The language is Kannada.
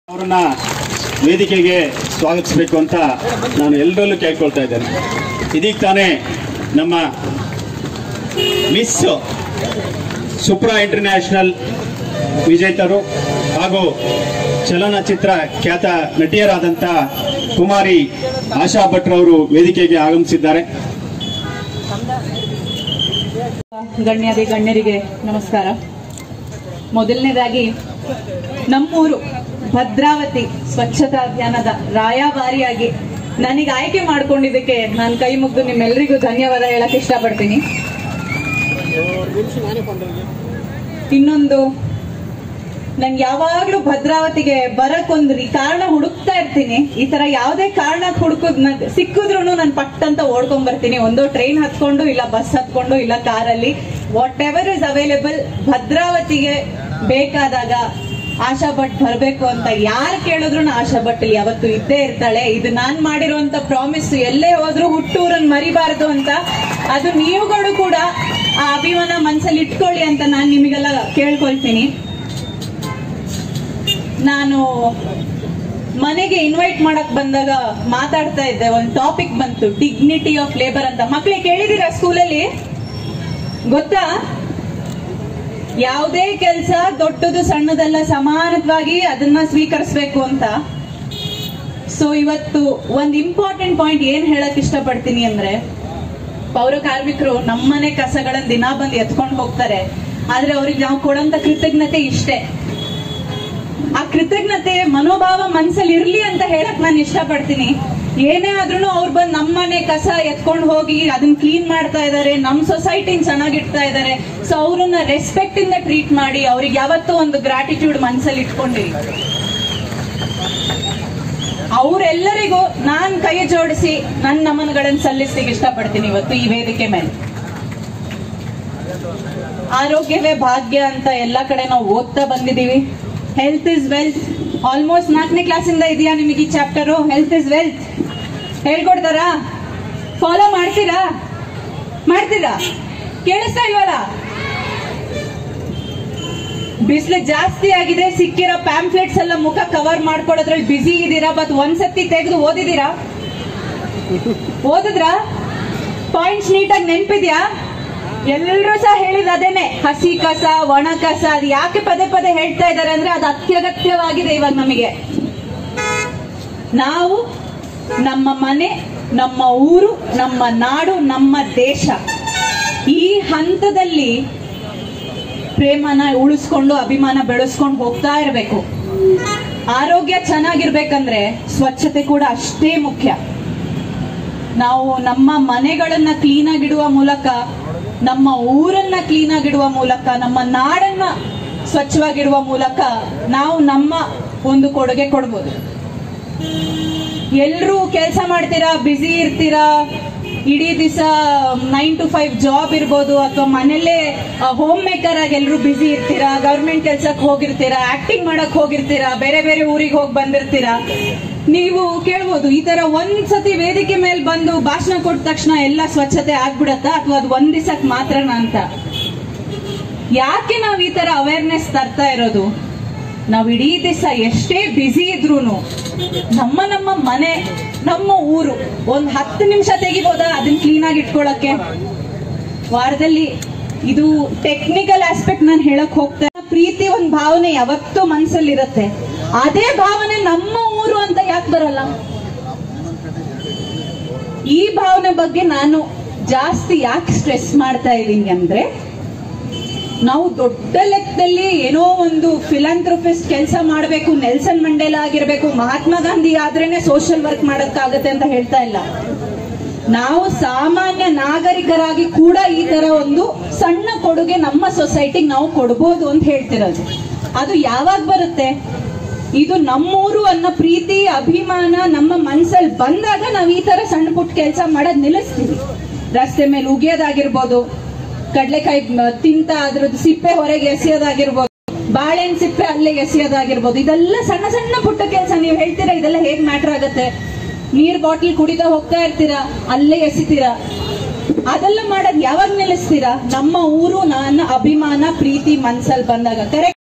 ಅವರನ್ನ ವೇದಿಕೆಗೆ ಸ್ವಾಗತಿಸಬೇಕು ಅಂತ ನಾನು ಎಲ್ಲರಲ್ಲೂ ಕೇಳ್ಕೊಳ್ತಾ ಇದ್ದೇನೆ ಇದೀಗ ತಾನೇ ನಮ್ಮ ಮಿಸ್ ಸುಪ್ರಾ ಇಂಟರ್ನ್ಯಾಷನಲ್ ವಿಜೇತರು ಹಾಗೂ ಚಲನಚಿತ್ರ ಖ್ಯಾತ ನಟಿಯರಾದಂಥ ಕುಮಾರಿ ಆಶಾ ಭಟ್ರವರು ವೇದಿಕೆಗೆ ಆಗಮಿಸಿದ್ದಾರೆ ಗಣ್ಯಾದಿ ಗಣ್ಯರಿಗೆ ನಮಸ್ಕಾರ ಮೊದಲನೇದಾಗಿ ನಮ್ಮೂರು ಭದ್ರಾವತಿ ಸ್ವಚ್ಛತಾ ಅಭಿಯಾನದ ರಾಯಭಾರಿಯಾಗಿ ನನಗೆ ಆಯ್ಕೆ ಮಾಡ್ಕೊಂಡಿದ್ದಕ್ಕೆ ನಾನು ಕೈ ಮುಗ್ದು ನಿಮ್ಮೆಲ್ಲರಿಗೂ ಧನ್ಯವಾದ ಹೇಳಕ್ ಇಷ್ಟಪಡ್ತೀನಿ ಇನ್ನೊಂದು ನಂಗೆ ಯಾವಾಗ್ಲೂ ಭದ್ರಾವತಿಗೆ ಬರಕ್ ಒಂದು ರೀ- ಕಾರಣ ಹುಡುಕ್ತಾ ಇರ್ತೀನಿ ಈ ತರ ಯಾವ್ದೇ ಕಾರಣ ಹುಡುಕುದ್ ಸಿಕ್ಕಿದ್ರು ನಾನು ಪಟ್ ಅಂತ ಓಡ್ಕೊಂಡ್ ಬರ್ತೀನಿ ಒಂದು ಟ್ರೈನ್ ಹತ್ಕೊಂಡು ಇಲ್ಲ ಬಸ್ ಹತ್ಕೊಂಡು ಇಲ್ಲ ಕಾರಲ್ಲಿ ವಾಟ್ ಎವರ್ ಇಸ್ ಅವೈಲೇಬಲ್ ಭದ್ರಾವತಿಗೆ ಬೇಕಾದಾಗ ಆಶಾ ಭಟ್ ಬರ್ಬೇಕು ಅಂತ ಯಾರು ಕೇಳಿದ್ರು ಆಶಾ ಭಟ್ ಇಲ್ಲಿ ಯಾವತ್ತು ಇದ್ದೇ ಇರ್ತಾಳೆ ಇದು ನಾನ್ ಮಾಡಿರುವಂತ ಪ್ರಾಮಿಸ್ ಎಲ್ಲೇ ಹೋದ್ರು ಹುಟ್ಟೂರನ್ ಮರಿಬಾರದು ಅಂತ ಅದು ನೀವುಗಳು ಕೂಡ ಆ ಅಭಿಮಾನ ಮನ್ಸಲ್ಲಿ ಇಟ್ಕೊಳ್ಳಿ ಅಂತ ನಾನ್ ನಿಮಗೆಲ್ಲ ಕೇಳ್ಕೊಳ್ತೀನಿ ನಾನು ಮನೆಗೆ ಇನ್ವೈಟ್ ಮಾಡಕ್ ಬಂದಾಗ ಮಾತಾಡ್ತಾ ಇದ್ದೆ ಒಂದು ಟಾಪಿಕ್ ಬಂತು ಡಿಗ್ನಿಟಿ ಆಫ್ ಲೇಬರ್ ಅಂತ ಮಕ್ಳಿಗೆ ಕೇಳಿದೀರಾ ಸ್ಕೂಲಲ್ಲಿ ಗೊತ್ತಾ ಯಾವುದೇ ಕೆಲಸ ದೊಡ್ಡದು ಸಣ್ಣದಲ್ಲ ಸಮಾನವಾಗಿ ಅದನ್ನ ಸ್ವೀಕರಿಸಬೇಕು ಅಂತ ಸೊ ಇವತ್ತು ಒಂದ್ ಇಂಪಾರ್ಟೆಂಟ್ ಪಾಯಿಂಟ್ ಏನ್ ಹೇಳಕ್ ಇಷ್ಟಪಡ್ತೀನಿ ಅಂದ್ರೆ ಪೌರ ಕಾರ್ಮಿಕರು ನಮ್ಮನೆ ಕಸಗಳನ್ನ ದಿನ ಬಂದು ಎತ್ಕೊಂಡು ಹೋಗ್ತಾರೆ ಆದ್ರೆ ಅವ್ರಿಗೆ ನಾವು ಕೊಡೋಂತ ಕೃತಜ್ಞತೆ ಇಷ್ಟೇ ಆ ಕೃತಜ್ಞತೆ ಮನೋಭಾವ ಮನ್ಸಲ್ಲಿ ಇರ್ಲಿ ಅಂತ ಹೇಳಕ್ ನಾನು ಇಷ್ಟಪಡ್ತೀನಿ ಏನೇ ಆದ್ರೂ ಅವ್ರು ಬಂದು ನಮ್ಮನೆ ಕಸ ಎತ್ಕೊಂಡು ಹೋಗಿ ಅದನ್ನ ಕ್ಲೀನ್ ಮಾಡ್ತಾ ಇದಾರೆ ನಮ್ ಸೊಸೈಟಿನ ಚೆನ್ನಾಗಿಡ್ತಾ ಇದಾರೆ ಸೊ ಅವ್ರನ್ನ ರೆಸ್ಪೆಕ್ಟ್ ಇಂದ ಟ್ರೀಟ್ ಮಾಡಿ ಅವ್ರಿಗೆ ಯಾವತ್ತೂ ಒಂದು ಗ್ರಾಟಿಟ್ಯೂಡ್ ಮನ್ಸಲ್ಲಿ ಇಟ್ಕೊಂಡಿರಿ ಅವರೆಲ್ಲರಿಗೂ ನಾನ್ ಕೈ ಜೋಡಿಸಿ ನನ್ನ ನಮನಗಳನ್ನ ಸಲ್ಲಿಸ್ಲಿಕ್ಕೆ ಇಷ್ಟಪಡ್ತೀನಿ ಇವತ್ತು ಈ ವೇದಿಕೆ ಮೇಲೆ ಆರೋಗ್ಯವೇ ಭಾಗ್ಯ ಅಂತ ಎಲ್ಲಾ ಕಡೆ ನಾವು ಓದ್ತಾ ಬಂದಿದೀವಿ ಹೆಲ್ತ್ ಇಸ್ ವೆಲ್ತ್ ಆಲ್ಮೋಸ್ಟ್ ನಾಲ್ಕನೇ ಕ್ಲಾಸಿಂದ ಇದೆಯಾ ನಿಮಗೆ ಈ ಚಾಪ್ಟರು ಹೆಲ್ತ್ ಇಸ್ ವೆಲ್ತ್ ಹೇಳ್ಕೊಡ್ತಾರಾ ಫಾಲೋ ಮಾಡ್ತೀರಾ ಮಾಡ್ತೀರಾ ಕೇಳಿಸ್ತಾ ಇಲ್ವಲ್ಲ ಬಿಸಿಲು ಜಾಸ್ತಿ ಆಗಿದೆ ಸಿಕ್ಕಿರೋ ಪ್ಯಾಂಫ್ಲೆಟ್ಸ್ ಎಲ್ಲ ಮುಖ ಕವರ್ ಮಾಡ್ಕೊಳ್ಳೋದ್ರಲ್ಲಿ ಬಿಸಿ ಇದ್ದೀರಾ ಬಟ್ ಒಂದ್ಸತಿ ತೆಗೆದು ಓದಿದೀರಾ ಓದಿದ್ರಾ ಪಾಯಿಂಟ್ಸ್ ನೀಟಾಗಿ ನೆನ್ಪಿದ್ಯಾ ಎಲ್ಲರೂ ಸಹ ಹೇಳಿದ ಅದೇನೆ ಹಸಿ ಕಸ ಒಣ ಕಸ ಅದು ಯಾಕೆ ಪದೇ ಪದೇ ಹೇಳ್ತಾ ಇದ್ದಾರೆ ಅಂದ್ರೆ ಅದು ಅತ್ಯಗತ್ಯವಾಗಿದೆ ಇವಾಗ ನಮಗೆ ನಾವು ನಮ್ಮ ಮನೆ ನಮ್ಮ ಊರು ನಮ್ಮ ನಾಡು ನಮ್ಮ ದೇಶ ಈ ಹಂತದಲ್ಲಿ ಪ್ರೇಮನ ಉಳಿಸ್ಕೊಂಡು ಅಭಿಮಾನ ಬೆಳೆಸ್ಕೊಂಡು ಹೋಗ್ತಾ ಇರಬೇಕು ಆರೋಗ್ಯ ಚೆನ್ನಾಗಿರ್ಬೇಕಂದ್ರೆ ಸ್ವಚ್ಛತೆ ಕೂಡ ಅಷ್ಟೇ ಮುಖ್ಯ ನಾವು ನಮ್ಮ ಮನೆಗಳನ್ನ ಕ್ಲೀನ್ ಆಗಿಡುವ ಮೂಲಕ ನಮ್ಮ ಊರನ್ನ ಕ್ಲೀನ್ ಆಗಿಡುವ ಮೂಲಕ ನಮ್ಮ ನಾಡನ್ನ ಸ್ವಚ್ಛವಾಗಿಡುವ ಮೂಲಕ ನಾವು ನಮ್ಮ ಒಂದು ಕೊಡುಗೆ ಕೊಡ್ಬೋದು ಎಲ್ರೂ ಕೆಲಸ ಮಾಡ್ತೀರಾ ಬ್ಯುಸಿ ಇರ್ತೀರಾ ಇಡೀ ದಿವಸ ನೈನ್ ಟು ಫೈವ್ ಜಾಬ್ ಇರ್ಬೋದು ಅಥವಾ ಮನೇಲೆ ಹೋಮ್ ಮೇಕರ್ ಆಗಿ ಎಲ್ಲರೂ ಬ್ಯುಸಿ ಇರ್ತೀರಾ ಗವರ್ಮೆಂಟ್ ಕೆಲ್ಸಕ್ಕೆ ಹೋಗಿರ್ತೀರಾ ಆಕ್ಟಿಂಗ್ ಮಾಡಕ್ ಹೋಗಿರ್ತೀರಾ ಬೇರೆ ಬೇರೆ ಊರಿಗೆ ಹೋಗಿ ಬಂದಿರ್ತೀರಾ ನೀವು ಕೇಳ್ಬೋದು ಈ ತರ ಒಂದ್ ಸತಿ ವೇದಿಕೆ ಮೇಲೆ ಬಂದು ಭಾಷಣ ಕೊಟ್ಟ ತಕ್ಷಣ ಎಲ್ಲ ಸ್ವಚ್ಛತೆ ಆಗ್ಬಿಡತ್ತಾ ಅಥವಾ ಅದು ಒಂದ್ ದಿವಸಕ್ಕೆ ಮಾತ್ರನಾ ಅಂತ ಯಾಕೆ ನಾವ್ ಈ ತರ ಅವೇರ್ನೆಸ್ ತರ್ತಾ ಇರೋದು ನಾವ್ ಇಡೀ ದಿವಸ ಎಷ್ಟೇ ಬ್ಯುಸಿ ಇದ್ರೂನು ನಮ್ಮ ನಮ್ಮ ಮನೆ ನಮ್ಮ ಊರು ಒಂದ್ ಹತ್ತು ನಿಮಿಷ ತೆಗಿಬೋದಾ ಅದನ್ನ ಕ್ಲೀನ್ ಆಗಿ ಇಟ್ಕೊಳಕ್ಕೆ ವಾರದಲ್ಲಿ ಇದು ಟೆಕ್ನಿಕಲ್ ಆಸ್ಪೆಕ್ಟ್ ನಾನು ಹೇಳಕ್ ಹೋಗ್ತಾ ಪ್ರೀತಿ ಒಂದ್ ಭಾವನೆ ಯಾವತ್ತೂ ಮನ್ಸಲ್ಲಿರತ್ತೆ ಅದೇ ಭಾವನೆ ನಮ್ಮ ಊರು ಅಂತ ಯಾಕೆ ಬರಲ್ಲ ಈ ಭಾವನೆ ಬಗ್ಗೆ ನಾನು ಜಾಸ್ತಿ ಯಾಕೆ ಸ್ಟ್ರೆಸ್ ಮಾಡ್ತಾ ಇದ್ದೀನಿ ಅಂದ್ರೆ ನಾವು ದೊಡ್ಡ ಲೆಕ್ಕದಲ್ಲಿ ಏನೋ ಒಂದು ಫಿಲಾಂಥ್ರೋಪಿಸ್ಟ್ ಕೆಲಸ ಮಾಡಬೇಕು ನೆಲ್ಸನ್ ಮಂಡೇಲಾ ಆಗಿರ್ಬೇಕು ಮಹಾತ್ಮ ಗಾಂಧಿ ಆದ್ರೇನೆ ಸೋಷಿಯಲ್ ವರ್ಕ್ ಮಾಡಕ್ಕಾಗತ್ತೆ ಅಂತ ಹೇಳ್ತಾ ಇಲ್ಲ ನಾವು ಸಾಮಾನ್ಯ ನಾಗರಿಕರಾಗಿ ಕೂಡ ಈ ತರ ಒಂದು ಸಣ್ಣ ಕೊಡುಗೆ ನಮ್ಮ ಸೊಸೈಟಿಗೆ ನಾವು ಕೊಡ್ಬೋದು ಅಂತ ಹೇಳ್ತಿರೋದು ಅದು ಯಾವಾಗ ಬರುತ್ತೆ ಇದು ನಮ್ಮೂರು ಅನ್ನೋ ಪ್ರೀತಿ ಅಭಿಮಾನ ನಮ್ಮ ಮನ್ಸಲ್ಲಿ ಬಂದಾಗ ನಾವು ಈ ತರ ಸಣ್ಣ ಪುಟ್ಟ ಕೆಲಸ ಮಾಡೋದ್ ನಿಲ್ಲಿಸ್ತೀವಿ ರಸ್ತೆ ಮೇಲೆ ಉಗಿಯೋದಾಗಿರ್ಬೋದು ಕಡ್ಲೆಕಾಯಿ ಮ- ತಿಂತ ಅದ್ರದ್ದು ಸಿಪ್ಪೆ ಹೊರಗೆ ಎಸೆಯೋದಾಗಿರ್ಬೋದು ಬಾಳೆಹಣ್ಣು ಸಿಪ್ಪೆ ಅಲ್ಲೇ ಎಸೆಯೋದಾಗಿರ್ಬೋದು ಇದೆಲ್ಲ ಸಣ್ಣ ಸಣ್ಣ ಪುಟ್ಟ ಕೆಲಸ ನೀವು ಹೇಳ್ತೀರಾ ಇದೆಲ್ಲ ಹೇಗ್ ಮ್ಯಾಟರ್ ಆಗತ್ತೆ ನೀರ್ ಬಾಟಲ್ ಕುಡಿತಾ ಹೋಗ್ತಾ ಇರ್ತೀರಾ ಅಲ್ಲೇ ಎಸಿತೀರಾ ಅದೆಲ್ಲ ಮಾಡೋದ್ ಯಾವಾಗ ನಿಲ್ಲಿಸ್ತೀರಾ ನಮ್ಮ ಊರು ನನ್ನ ಅಭಿಮಾನ ಪ್ರೀತಿ ಮನ್ಸಲ್ಲಿ ಬಂದಾಗ ಕರೆಕ್ಟ್